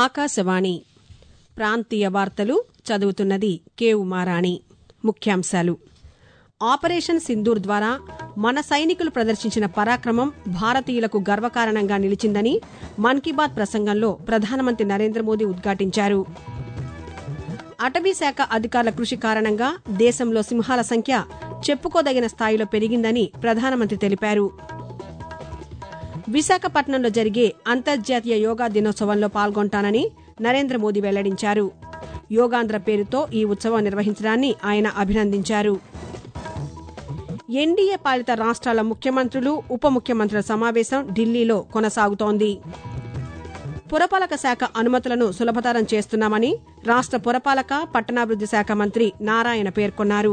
ఆకాశవాణి ప్రాంతీయ వార్తలు చదువుతున్నది కేవు మారాణి ముఖ్యాంశాలు ఆపరేషన్ సింధూర్ ద్వారా మన సైనికులు ప్రదర్శించిన పరాక్రమం భారతీయులకు గర్వకారణంగా నిలిచిందని మన్ కీ బాత్ ప్రసంగంలో ప్రధానమంత్రి నరేంద్ర మోదీ ఉద్ఘాటించారు అటవీ శాఖ అధికారుల కృషి కారణంగా దేశంలో సింహాల సంఖ్య చెప్పుకోదగిన స్థాయిలో పెరిగిందని ప్రధానమంత్రి తెలిపారు విశాఖపట్నంలో జరిగే అంతర్జాతీయ యోగా దినోత్సవంలో పాల్గొంటానని నరేంద్ర మోదీ వెల్లడించారు యోగాంధ్ర పేరుతో ఈ ఉత్సవం నిర్వహించడాన్ని ఆయన అభినందించారు ఎన్డీఏ పాలిత రాష్ట్రాల ముఖ్యమంత్రులు ఉప ముఖ్యమంత్రుల సమావేశం ఢిల్లీలో కొనసాగుతోంది పురపాలక శాఖ అనుమతులను సులభతరం చేస్తున్నామని రాష్ట్ర పురపాలక పట్టణాభివృద్ది శాఖ మంత్రి నారాయణ పేర్కొన్నారు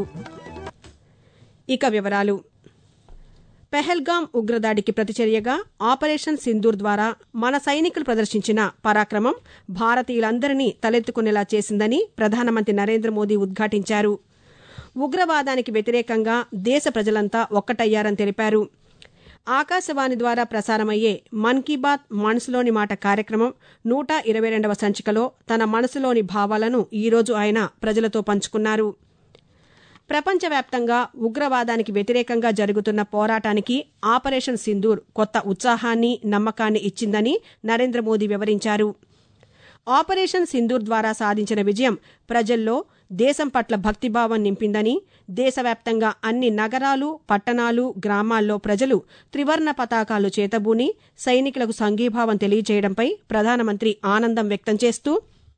ఇక వివరాలు పెహల్గాం ఉగ్రదాడికి ప్రతిచర్యగా ఆపరేషన్ సింధూర్ ద్వారా మన సైనికులు ప్రదర్శించిన పరాక్రమం భారతీయులందరినీ తలెత్తుకునేలా చేసిందని ప్రధానమంత్రి నరేంద్ర మోదీ ఉద్ఘాటించారు ఉగ్రవాదానికి వ్యతిరేకంగా దేశ ప్రజలంతా ఒక్కటయ్యారని తెలిపారు ఆకాశవాణి ద్వారా ప్రసారమయ్యే మన్ కీ బాత్ మనసులోని మాట కార్యక్రమం నూట ఇరవై రెండవ సంచికలో తన మనసులోని భావాలను ఈరోజు ఆయన ప్రజలతో పంచుకున్నారు ప్రపంచవ్యాప్తంగా ఉగ్రవాదానికి వ్యతిరేకంగా జరుగుతున్న పోరాటానికి ఆపరేషన్ సింధూర్ కొత్త ఉత్సాహాన్ని నమ్మకాన్ని ఇచ్చిందని నరేంద్ర మోదీ వివరించారు ఆపరేషన్ సింధూర్ ద్వారా సాధించిన విజయం ప్రజల్లో దేశం పట్ల భక్తిభావం నింపిందని దేశవ్యాప్తంగా అన్ని నగరాలు పట్టణాలు గ్రామాల్లో ప్రజలు త్రివర్ణ పతాకాలు చేతబూని సైనికులకు సంఘీభావం తెలియజేయడంపై ప్రధానమంత్రి ఆనందం వ్యక్తం చేస్తూ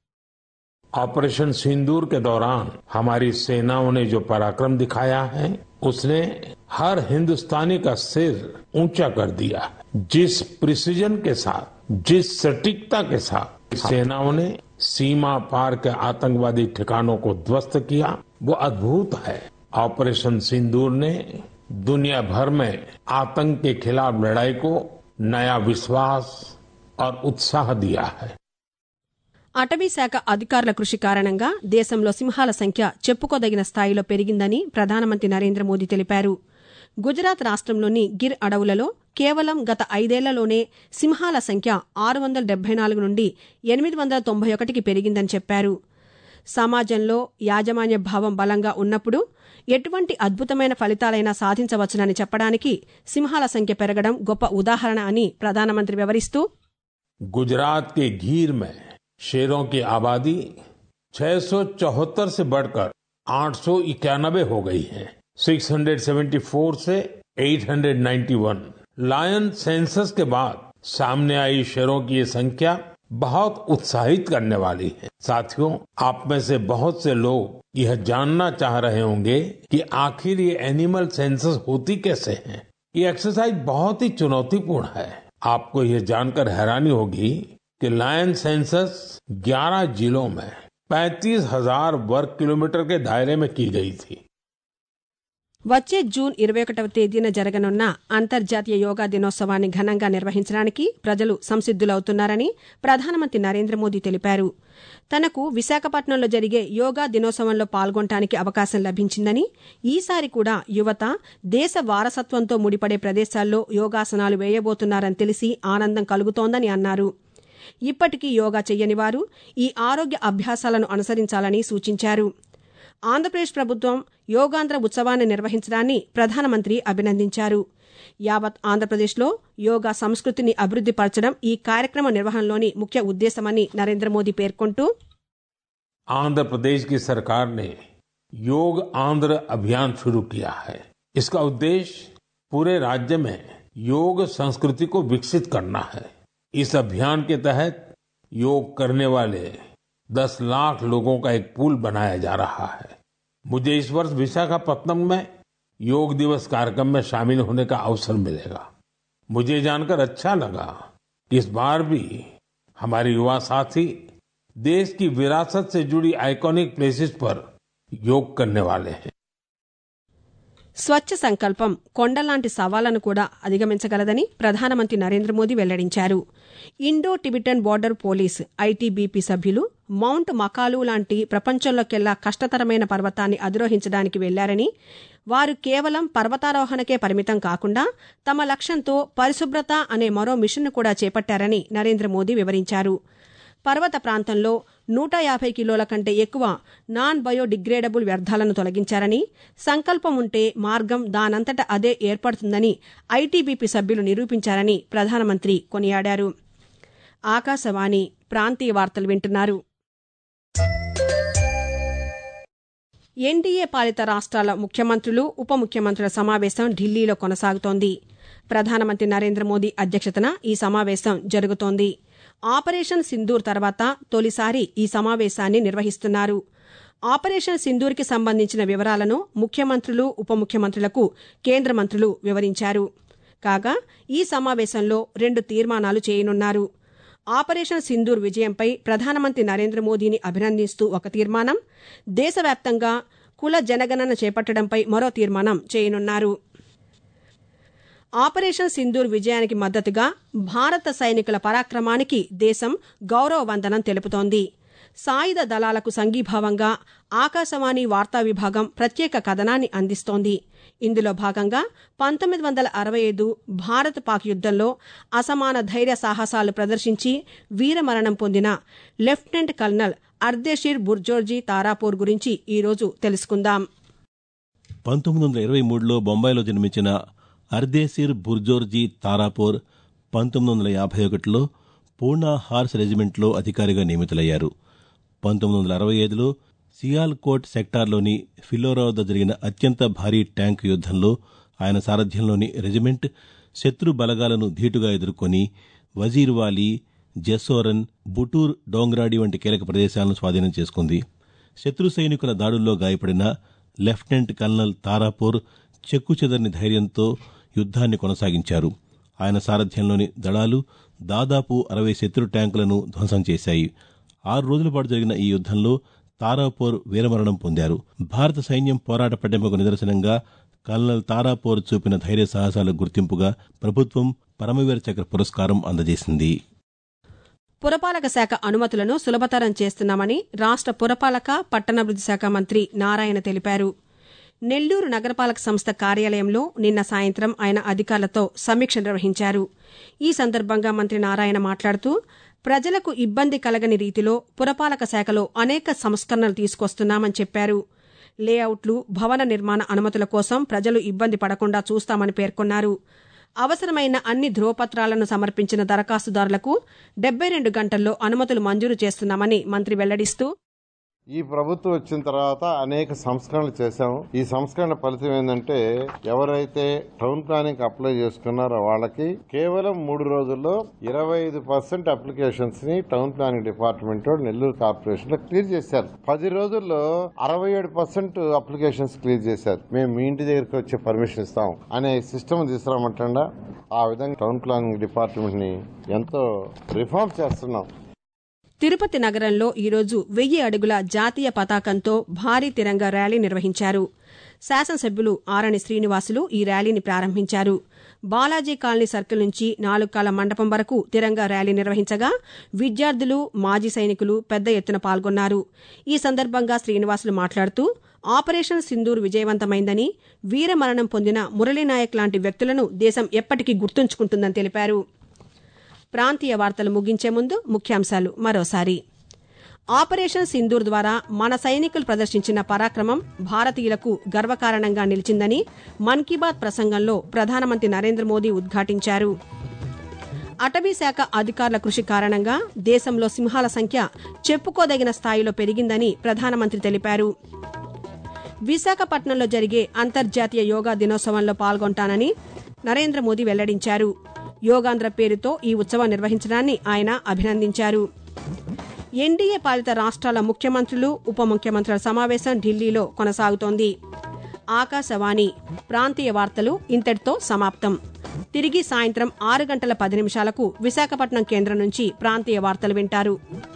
ऑपरेशन सिंदूर के दौरान हमारी सेनाओं ने जो पराक्रम दिखाया है उसने हर हिंदुस्तानी का सिर ऊंचा कर दिया जिस प्रिसीजन के साथ जिस सटीकता के साथ सेनाओं ने सीमा पार के आतंकवादी ठिकानों को ध्वस्त किया वो अद्भुत है ऑपरेशन सिंदूर ने दुनिया भर में आतंक के खिलाफ लड़ाई को नया विश्वास और उत्साह दिया है అటవీ శాఖ అధికారుల కృషి కారణంగా దేశంలో సింహాల సంఖ్య చెప్పుకోదగిన స్థాయిలో పెరిగిందని ప్రధానమంత్రి నరేంద్ర మోదీ తెలిపారు గుజరాత్ రాష్ట్రంలోని గిర్ అడవులలో కేవలం గత ఐదేళ్లలోనే సింహాల సంఖ్య ఆరు వందల డెబ్బై నాలుగు నుండి ఎనిమిది వందల తొంభై ఒకటికి పెరిగిందని చెప్పారు సమాజంలో యాజమాన్య భావం బలంగా ఉన్నప్పుడు ఎటువంటి అద్భుతమైన ఫలితాలైనా సాధించవచ్చునని చెప్పడానికి సింహాల సంఖ్య పెరగడం గొప్ప ఉదాహరణ అని ప్రధానమంత్రి వివరిస్తూ गुजरात के घीर में शेरों की आबादी छह से बढ़कर आठ हो गई है 674 से 891 लायन सेंसस के बाद सामने आई शेरों की ये संख्या बहुत उत्साहित करने वाली है साथियों आप में से बहुत से लोग यह जानना चाह रहे होंगे कि आखिर ये एनिमल सेंसस होती कैसे है ये एक्सरसाइज बहुत ही चुनौतीपूर्ण है आपको यह जानकर हैरानी होगी कि लायन सेंसस 11 जिलों में पैंतीस हजार वर्ग किलोमीटर के दायरे में की गई थी వచ్చే జూన్ ఇరవై ఒకటవ తేదీన జరగనున్న అంతర్జాతీయ యోగా దినోత్సవాన్ని ఘనంగా నిర్వహించడానికి ప్రజలు సంసిద్దులవుతున్నారని ప్రధానమంత్రి నరేంద్ర మోదీ తెలిపారు తనకు విశాఖపట్నంలో జరిగే యోగా దినోత్సవంలో పాల్గొనడానికి అవకాశం లభించిందని ఈసారి కూడా యువత దేశ వారసత్వంతో ముడిపడే ప్రదేశాల్లో యోగాసనాలు వేయబోతున్నారని తెలిసి ఆనందం కలుగుతోందని అన్నారు ఇప్పటికీ యోగా చెయ్యని వారు ఈ ఆరోగ్య అభ్యాసాలను అనుసరించాలని సూచించారు ఆంధ్రప్రదేశ్ ప్రభుత్వం యోగాంధ్ర ఉత్సవాన్ని నిర్వహించడాన్ని ప్రధానమంత్రి అభినందించారు యావత్ ఆంధ్రప్రదేశ్లో యోగా సంస్కృతిని అభివృద్ది పరచడం ఈ కార్యక్రమ నిర్వహణలోని ముఖ్య ఉద్దేశమని నరేంద్ర మోదీ పేర్కొంటూ आंध्र प्रदेश की सरकार ने योग आंध्र अभियान शुरू किया है इसका उद्देश्य पूरे राज्य में योग संस्कृति को विकसित करना है इस अभियान के तहत योग करने वाले 10 लाख लोगों का एक पूल बनाया जा रहा है मुझे इस वर्ष विशाखापत्तनम में योग दिवस कार्यक्रम में शामिल होने का अवसर मिलेगा मुझे जानकर अच्छा लगा कि इस बार भी हमारे युवा साथी देश की विरासत से जुड़ी आइकॉनिक प्लेसेस पर योग करने वाले हैं స్వచ్ఛ సంకల్పం కొండలాంటి సవాళ్లను కూడా అధిగమించగలదని ప్రధానమంత్రి నరేంద్ర మోదీ వెల్లడించారు Indo Tibetan border police ITBP సభ్యులు మౌంట్ మకాలు లాంటి ప్రపంచంలోకెల్లా కష్టతరమైన పర్వతాన్ని అధిరోహించడానికి వెళ్లారని వారు కేవలం పర్వతారోహణకే పరిమితం కాకుండా తమ లక్ష్యంతో పరిశుభ్రత అనే మరో మిషన్ను కూడా చేపట్టారని నరేంద్ర మోదీ వివరించారు పర్వత ప్రాంతంలో నూట యాభై కిలోల కంటే ఎక్కువ నాన్ బయోడిగ్రేడబుల్ వ్యర్థాలను తొలగించారని సంకల్పం ఉంటే మార్గం దానంతట అదే ఏర్పడుతుందని ఐటీబీపీ సభ్యులు నిరూపించారని ప్రధానమంత్రి కొనియాడారు ఆకాశవాణి ప్రాంతీయ వార్తలు వింటున్నారు ఎన్డీఏ పాలిత రాష్ట్రాల ముఖ్యమంత్రులు ఉప ముఖ్యమంత్రుల సమావేశం ఢిల్లీలో కొనసాగుతోంది ప్రధానమంత్రి నరేంద్ర మోదీ అధ్యక్షతన ఈ సమావేశం జరుగుతోంది ఆపరేషన్ సింధూర్ తర్వాత తొలిసారి ఈ సమావేశాన్ని నిర్వహిస్తున్నారు ఆపరేషన్ సింధూర్కి సంబంధించిన వివరాలను ముఖ్యమంత్రులు ఉప ముఖ్యమంత్రులకు కేంద్ర మంత్రులు వివరించారు కాగా ఈ సమావేశంలో రెండు తీర్మానాలు చేయనున్నారు ఆపరేషన్ సింధూర్ విజయంపై ప్రధానమంత్రి నరేంద్ర మోదీని అభినందిస్తూ ఒక తీర్మానం దేశవ్యాప్తంగా కుల జనగణన చేపట్టడంపై మరో తీర్మానం చేయనున్నారు ఆపరేషన్ సింధూర్ విజయానికి మద్దతుగా భారత సైనికుల పరాక్రమానికి దేశం గౌరవ వందనం తెలుపుతోంది సాయుధ దళాలకు సంఘీభావంగా ఆకాశవాణి వార్తా విభాగం ప్రత్యేక కథనాన్ని అందిస్తోంది ఇందులో భాగంగా పంతొమ్మిది వందల అరవై ఐదు భారత్ పాక్ యుద్దంలో అసమాన ధైర్య సాహసాలు ప్రదర్శించి వీరమరణం పొందిన లెఫ్టినెంట్ కల్నల్ అర్దేషీర్ బుర్జోర్జీ తారాపూర్ గురించి ఈరోజు తెలుసుకుందాం పంతొమ్మిది వందల ఇరవై మూడులో బొంబాయిలో జన్మించిన అర్దేసిర్ బుర్జోర్జీ తారాపూర్ పంతొమ్మిది వందల యాభై ఒకటిలో పూనా హార్స్ రెజిమెంట్లో అధికారిగా నియమితులయ్యారు పంతొమ్మిది వందల అరవై ఐదులో సియాల్కోట్ సెక్టార్లోని ఫిలోరా వద్ద జరిగిన అత్యంత భారీ ట్యాంక్ యుద్దంలో ఆయన సారథ్యంలోని రెజిమెంట్ శత్రు బలగాలను ధీటుగా ఎదుర్కొని వజీర్వాలి జెసోరన్ బుటూర్ డోంగ్రాడి వంటి కీలక ప్రదేశాలను స్వాధీనం చేసుకుంది శత్రు సైనికుల దాడుల్లో గాయపడిన లెఫ్టినెంట్ కల్నల్ తారాపూర్ చెక్కుచెదరని ధైర్యంతో యుద్దాన్ని కొనసాగించారు ఆయన సారథ్యంలోని దళాలు దాదాపు అరవై శత్రు ట్యాంకులను ధ్వంసం చేశాయి ఆరు రోజుల పాటు జరిగిన ఈ యుద్దంలో తారాపూర్ వీరమరణం పొందారు భారత సైన్యం పోరాట పట్టింపుకు నిదర్శనంగా కల్నల్ తారాపూర్ చూపిన ధైర్య సాహసాలకు గుర్తింపుగా ప్రభుత్వం పరమవీర చక్ర పురస్కారం అందజేసింది పురపాలక శాఖ అనుమతులను సులభతరం చేస్తున్నామని రాష్ట పురపాలక పట్టణాభివృద్ది శాఖ మంత్రి నారాయణ తెలిపారు నెల్లూరు నగరపాలక సంస్థ కార్యాలయంలో నిన్న సాయంత్రం ఆయన అధికారులతో సమీక్ష నిర్వహించారు ఈ సందర్భంగా మంత్రి నారాయణ మాట్లాడుతూ ప్రజలకు ఇబ్బంది కలగని రీతిలో పురపాలక శాఖలో అనేక సంస్కరణలు తీసుకొస్తున్నామని చెప్పారు లేఅవుట్లు భవన నిర్మాణ అనుమతుల కోసం ప్రజలు ఇబ్బంది పడకుండా చూస్తామని పేర్కొన్నారు అవసరమైన అన్ని ధ్రువపత్రాలను సమర్పించిన దరఖాస్తుదారులకు డెబ్బై రెండు గంటల్లో అనుమతులు మంజూరు చేస్తున్నామని మంత్రి వెల్లడిస్తూ ఈ ప్రభుత్వం వచ్చిన తర్వాత అనేక సంస్కరణలు చేశాము ఈ సంస్కరణ ఫలితం ఏంటంటే ఎవరైతే టౌన్ ప్లానింగ్ అప్లై చేసుకున్నారో వాళ్ళకి కేవలం మూడు రోజుల్లో ఇరవై ఐదు పర్సెంట్ అప్లికేషన్స్ ని town planning department Nellore corporation లో క్లియర్ చేశారు పది రోజుల్లో అరవై ఏడు పర్సెంట్ అప్లికేషన్స్ క్లియర్ చేశారు మేము మీ ఇంటి దగ్గరికి వచ్చి పర్మిషన్ ఇస్తాం అనే సిస్టమ్ తీసుకురామంటా ఆ విధంగా టౌన్ ప్లానింగ్ డిపార్ట్మెంట్ ని ఎంతో రిఫార్మ్ చేస్తున్నాం తిరుపతి నగరంలో ఈరోజు వెయ్యి అడుగుల జాతీయ పతాకంతో భారీ తిరంగ ర్యాలీ నిర్వహించారు శాసనసభ్యులు ఆరణి శ్రీనివాసులు ఈ ర్యాలీని ప్రారంభించారు బాలాజీ కాలనీ సర్కిల్ నుంచి నాలుగుకాల మండపం వరకు తిరంగ ర్యాలీ నిర్వహించగా విద్యార్థులు మాజీ సైనికులు పెద్ద ఎత్తున పాల్గొన్నారు ఈ సందర్భంగా శ్రీనివాసులు మాట్లాడుతూ ఆపరేషన్ సింధూర్ విజయవంతమైందని వీరమరణం పొందిన మురళీనాయక్ లాంటి వ్యక్తులను దేశం ఎప్పటికీ గుర్తుంచుకుంటుందని తెలిపారు ప్రాంతీయ వార్తలు ముగించే ముందు ముఖ్యాంశాలు మరోసారి ఆపరేషన్ సింధూర్ ద్వారా మన సైనికులు ప్రదర్శించిన పరాక్రమం భారతీయులకు గర్వకారణంగా నిలిచిందని మన్ కీ బాత్ ప్రసంగంలో ప్రధానమంత్రి నరేంద్ర మోదీ ఉద్ఘాటించారు అటవీ శాఖ అధికారుల కృషి కారణంగా దేశంలో సింహాల సంఖ్య చెప్పుకోదగిన స్థాయిలో పెరిగిందని ప్రధానమంత్రి తెలిపారు విశాఖపట్నంలో జరిగే అంతర్జాతీయ యోగా దినోత్సవంలో పాల్గొంటానని నరేంద్ర మోదీ వెల్లడించారు యోగాంధ్ర పేరుతో ఈ ఉత్సవం నిర్వహించడాన్ని ఆయన అభినందించారు ఎన్డీఏ పాలిత రాష్ట్రాల ముఖ్యమంత్రులు ఉప ముఖ్యమంత్రుల సమావేశం ఢిల్లీలో కొనసాగుతోంది ఆకాశవాణి ప్రాంతీయ వార్తలు ఇంతటితో సమాప్తం తిరిగి సాయంత్రం ఆరు గంటల పది నిమిషాలకు విశాఖపట్నం కేంద్రం నుంచి ప్రాంతీయ వార్తలు వింటారు